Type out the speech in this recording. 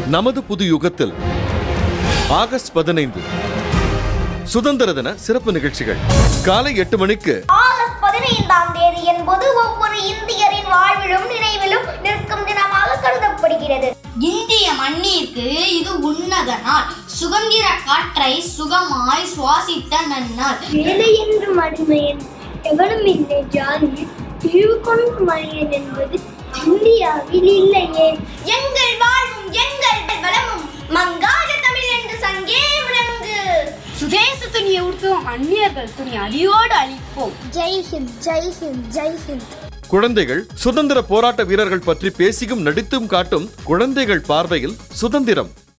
நமது புது யுகத்தில் ஆகஸ்ட் பதினைந்து சுதந்திர தின சிறப்பு நிகழ்ச்சிகள் காலை எட்டு மணிக்கு ஆகஸ்ட் பதினைந்தாம் தேதி என்பது ஒவ்வொரு இந்தியரின் வாழ்விலும் நினைவிலும் நிற்கும் தினமாக கருதப்படுகிறது இந்திய மண்ணிற்கு இது உன்னத நாள் சுதந்திர காற்றை சுகமாய் சுவாசித்த நன்னாள் வேலை என்றும் அடிமையன் எவனும் இல்லை ஜாதியில் இழிவு கொண்ட மனிதன் என்பது இந்தியாவில் இல்லையே எங்கள் வாழ்வும் எங்கள் வளமும் மங்காத தமிழ் என்று சங்கே முழங்கு சுதேச துணியை உடுத்துவோம் அந்நியர்கள் துணி அடியோடு அழிப்போம் ஜெய் ஹிந்த் ஜெய் ஹிந்த் ஜெய் ஹிந்த் குழந்தைகள் சுதந்திர போராட்ட வீரர்கள் பற்றி பேசியும் நடித்தும் காட்டும் குழந்தைகள் பார்வையில் சுதந்திரம்